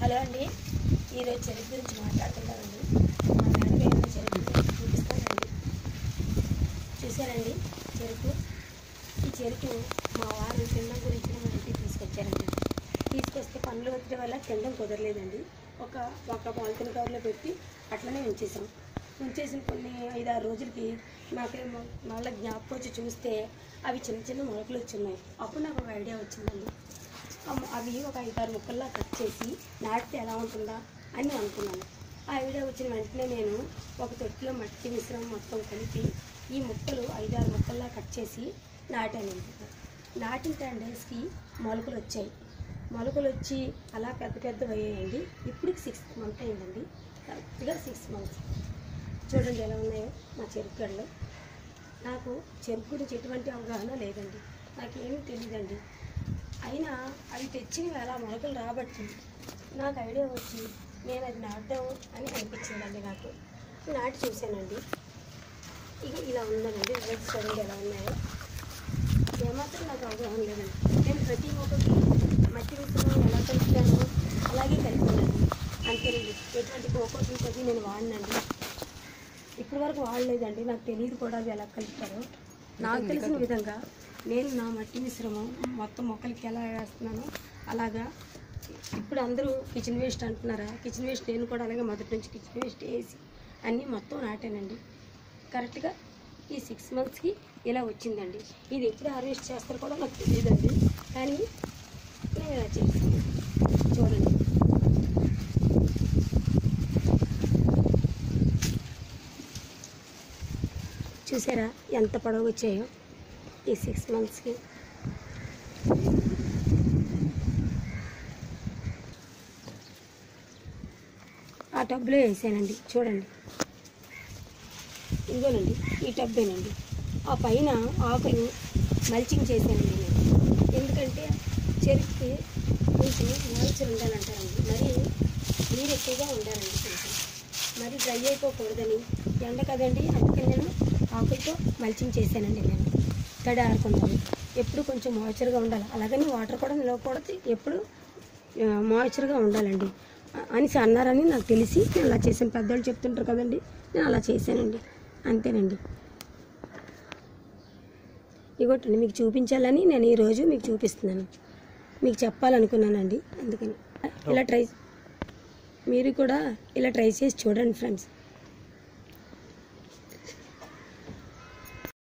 hello అండి ఈరోజు చెరుకు గురించి మాట్లాడుతున్నానండి మా మేడం ఏమైనా చెరుకు గురించి చూపిస్తానండి చూసారండి చెరుకు ఈ చెరుకు మా వారు తినడం గురించి మా ఇంటికి తీసుకొచ్చారండి తీసుకొస్తే పనులు ఒత్తిడి వల్ల తినడం కుదరలేదండి ఒక ఒక పాలిథిన్ కవర్లో పెట్టి అట్లనే ఉంచేసాం ఉంచేసిన కొన్ని ఐదు ఆరు రోజులకి మాకేమో మళ్ళీ జ్ఞాపకం వచ్చి చూస్తే అవి చిన్న చిన్న మొలకలు వచ్చున్నాయి అప్పుడు నాకు ఒక ఐడియా వచ్చిందండి అమ్- అవి ఒక ఐదారు ముక్కల్లా కట్ చేసి నాటితే ఎలా ఉంటుందా అని అనుకున్నాను ఆ ఐడియా వచ్చిన వెంటనే నేను ఒక తొట్టిలో మట్టి మిశ్రమం మొత్తం కలిపి ఈ ముక్కలు ఐదారు ముక్కల్లా కట్ చేసి నాటాను నాటిన టెన్ డేస్కి మొలకలు వచ్చాయి మొలకలు వచ్చి అలా పెద్ద పెద్దవి అయ్యాయండి ఇప్పుడు సిక్స్ మంత్ అయిందండి కరెక్ట్గా సిక్స్ మంత్స్ చూడండి ఎలా ఉన్నాయో మా చెరుకు గడలు నాకు చెరుకు గురించి ఎటువంటి అవగాహన లేదండి నాకేమీ తెలియదండి అయినా అవి తెచ్చినవి అలా మొలకలు రాబట్టి నాకు ఐడియా వచ్చి నేను అది నాటుదాం అని అనిపించిందండి నాకు నాటి చూశానండి ఇక ఇలా ఉందండి రిజల్ట్స్ చూడండి ఎలా ఉన్నాయో ఏమాత్రం నాకు అవగాహన లేదండి నేను ప్రతి ఒక్కటి మట్టి మిశ్రమం ఎలా కలుపుతానో అలాగే కలిపానండి అంతేనండి ఎటువంటి కోకోటి ఇంకోటి నేను వాడినండి ఇప్పటి వరకు వాడలేదండి నాకు తెలియదు కూడా అది ఎలా కలుపుతారో నాకు తెలిసిన విధంగా నేను నా మట్టి మిశ్రమం మొత్తం మొక్కలకి ఎలా వేస్తున్నానో అలాగా ఇప్పుడు అందరూ కిచెన్ వేస్ట్ అంటున్నారా కిచెన్ వేస్ట్ నేను కూడా అలాగే మొదటి నుంచి కిచెన్ వేస్ట్ వేసి అన్నీ మొత్తం నాటానండి కరెక్ట్గా ఈ సిక్స్ మంత్స్కి ఇలా వచ్చిందండి ఇది ఎప్పుడు హార్వెస్ట్ చేస్తారో కూడా నాకు తెలియదండి కానీ నేను ఇలా చేస్తాను చూడండి చూసారా ఎంత పొడవు వచ్చాయో ఈ సిక్స్ మంత్స్కి ఆ టబ్లో వేసానండి చూడండి ఇదిగోనండి ఈ టబ్బేనండి ఆ పైన ఆకులు మల్చింగ్ చేశానండి నేను ఎందుకంటే చెరుకుకి కొంచెం మాయిచర్ ఉండాలంటారండి మరి నీరు ఎక్కువగా ఉండాలండి కొంచెం మరి డ్రై అయిపోకూడదని ఎండ కదండి అందుకని నేను ఆకులతో మల్చింగ్ చేశానండి నేను తడి ఆరకుండా ఎప్పుడు కొంచెం మాయిచర్గా ఉండాలి అలాగని వాటర్ కూడా నిలవకూడదు ఎప్పుడు మాయిచర్గా ఉండాలండి అ- అనేసి అన్నారని నాకు తెలిసి నేను అలా చేశాను పెద్దవాళ్ళు చెప్తుంటారు కదండి నేను అలా చేశానండి అంతేనండి ఇగోటండి మీకు చూపించాలని నేను ఈరోజు మీకు చూపిస్తున్నాను మీకు చెప్పాలనుకున్నానండి అందుకని ఇలా ట్రై మీరు కూడా ఇలా ట్రై చేసి చూడండి ఫ్రెండ్స్